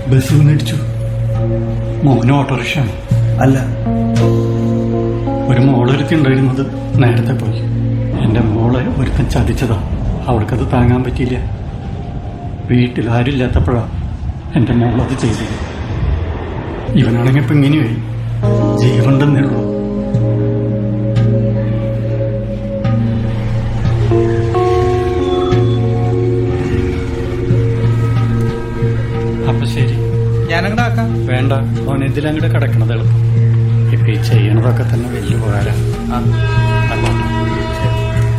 Bus വന്നിടിച്ചു മോന് autorickshaw അല്ല ഒരു മോളൊരുത്തി ഉണ്ടായിരുന്നത് നേരത്തെ പോയി എൻ്റെ മോളെ ഒരുത്തൻ ചതിച്ചതാ അവൾക്കത് താങ്ങാൻ പറ്റിയില്ല വീട്ടിൽ ആരില്ലാത്തപ്പോഴാണ് എൻ്റെ മോളത് ചെയ്തത് ഇവനാണെങ്കിൽ ഇപ്പം ഇങ്ങനെയായി ജീവണ്ടെന്നേ ഉള്ളൂ അപ്പൊ ശരി ഞാനങ്ങടെ ആക്കാം വേണ്ട മോൻ ഇതിലങ്ങോട്ട് കിടക്കണത് എളുപ്പം ഇപ്പൊ ഈ ചെയ്യണതൊക്കെ തന്നെ വലിയ ഉപകാരം അങ്ങോട്ട് ശരി.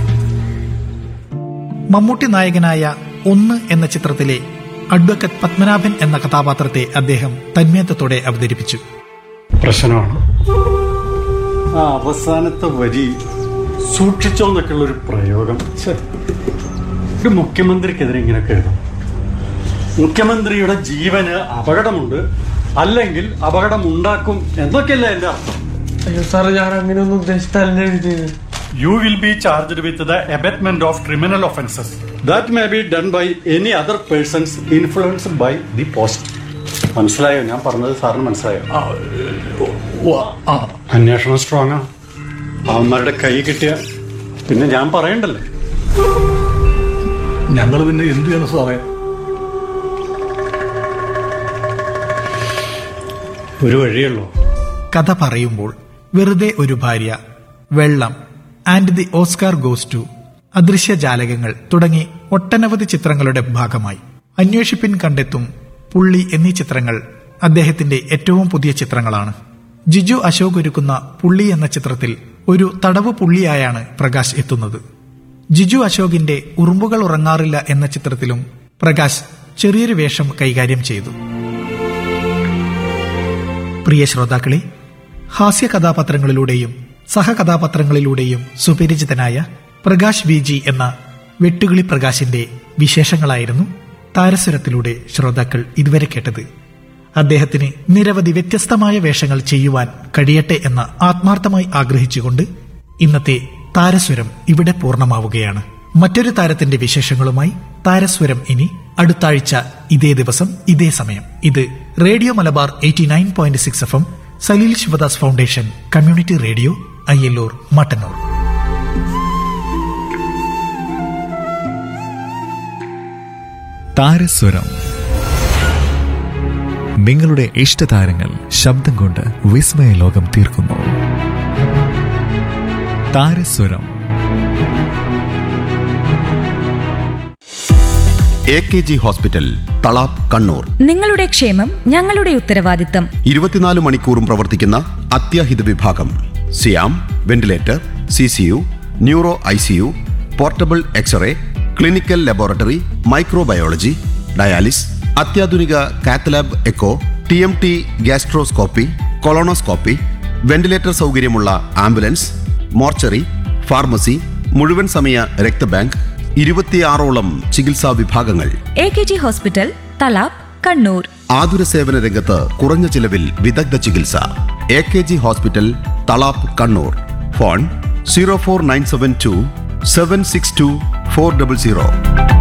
മമ്മൂട്ടി നായകനായ ഒന്ന് എന്ന ചിത്രത്തിലെ അഡ്വക്കറ്റ് പത്മനാഭൻ എന്ന കഥാപാത്രത്തെ അദ്ദേഹം തന്മയത്വത്തോടെ അവതരിപ്പിച്ചു പ്രശ്നമാണ് ആ അവസാനത്തെ വരി സൂക്ഷിച്ചോ എന്നൊക്കെയുള്ള ഒരു പ്രയോഗം ഛെ. ഒരു മുഖ്യമന്ത്രിക്കെതിരെ ഇങ്ങനെയൊക്കെ എഴുതും മുഖ്യമന്ത്രിയുടെ ജീവന് അപകടമുണ്ട് അല്ലെങ്കിൽ അപകടം ഉണ്ടാക്കും എന്നൊക്കെയല്ലേ എന്റെ അർത്ഥം അയ്യോ സാറ് ഞാൻ അങ്ങനെയൊന്നും ഉദ്ദേശിച്ചല്ല എഴുതിയത് you will be charged with the abetment of criminal offences that may be done by any other persons influenced by the post മനസ്സിലായോ ഞാൻ പറഞ്ഞത് സാറിന് മനസ്സിലായോ അന്വേഷണം സ്ട്രോങ് ആ അവന്മാരുടെ കൈ കിട്ടിയ പിന്നെ ഞാൻ പറയണ്ടല്ലോ ഞങ്ങൾ പിന്നെ എന്ത് ചെയ്യണം സാറേ ഒരു വഴിയുള്ളൂ കഥ പറയുമ്പോൾ വെറുതെ Oru Bharya Vellam and the Oscar goes to Adrishya Jalakangal തുടങ്ങി ഒട്ടനവധി ചിത്രങ്ങളുടെ ഭാഗമായി അന്വേഷിപ്പിൻ കണ്ടെത്തും പുള്ളി എന്നീ ചിത്രങ്ങൾ അദ്ദേഹത്തിന്റെ ഏറ്റവും പുതിയ ചിത്രങ്ങളാണ് ജിജു അശോക് ഒരുക്കുന്ന പുള്ളി എന്ന ചിത്രത്തിൽ ഒരു തടവ് പുള്ളിയായാണ് പ്രകാശ് എത്തുന്നത് ജിജു അശോകിന്റെ ഉറുമ്പുകൾ ഉറങ്ങാറില്ല എന്ന ചിത്രത്തിലും പ്രകാശ് ചെറിയൊരു വേഷം കൈകാര്യം ചെയ്തു പ്രിയ ശ്രോതാക്കളെ ഹാസ്യ കഥാപാത്രങ്ങളിലൂടെയും സഹകഥാപാത്രങ്ങളിലൂടെയും സുപരിചിതനായ പ്രകാശ് വി ജി എന്ന വെട്ടുകിളി പ്രകാശിന്റെ വിശേഷങ്ങളായിരുന്നു താരസ്വരത്തിലൂടെ ശ്രോതാക്കൾ ഇതുവരെ കേട്ടത് അദ്ദേഹത്തിന് നിരവധി വ്യത്യസ്തമായ വേഷങ്ങൾ ചെയ്യുവാൻ കഴിയട്ടെ എന്ന് ആത്മാർത്ഥമായി ആഗ്രഹിച്ചുകൊണ്ട് ഇന്നത്തെ താരസ്വരം ഇവിടെ പൂർണ്ണമാവുകയാണ് മറ്റൊരു താരത്തിന്റെ വിശേഷങ്ങളുമായി താരസ്വരം ഇനി അടുത്ത ആഴ്ച ഇതേ ദിവസം ഇതേ സമയം ഇത് radio Malabar eighty nine point six F M Saleel Sivadas foundation community radio Ayyallur Mattannur താരസ്വരം നിങ്ങളുടെ ഇഷ്ടതാരങ്ങൾ ശബ്ദം കൊണ്ട് വിസ്മയ ലോകം തീർക്കുന്നു താരസ്വരം A K G hospital Thalap Kannur നിങ്ങളുടെ ക്ഷേമം ഞങ്ങളുടെ ഉത്തരവാദിത്തം ഇരുപത്തിനാല് മണിക്കൂറും പ്രവർത്തിക്കുന്ന അത്യാഹിത വിഭാഗം സിയാം ventilator C C U neuro I C U portable x-ray clinical laboratory microbiology dialysis അത്യാധുനിക cath lab echo T M T gastroscopy colonoscopy ventilator സൗകര്യമുള്ള ആംബുലൻസ് മോർച്ചറി ഫാർമസി മുഴുവൻ സമയ രക്തബാങ്ക് ഇരുപത്തിയാറോളം ചികിത്സാ വിഭാഗങ്ങൾ A K G hospital Thalap Kannur ആതുര സേവന രംഗത്ത് കുറഞ്ഞ ചിലവിൽ വിദഗ്ധ ചികിത്സ A K G hospital Thalap Kannur phone zero four nine seven two seven six two four double zero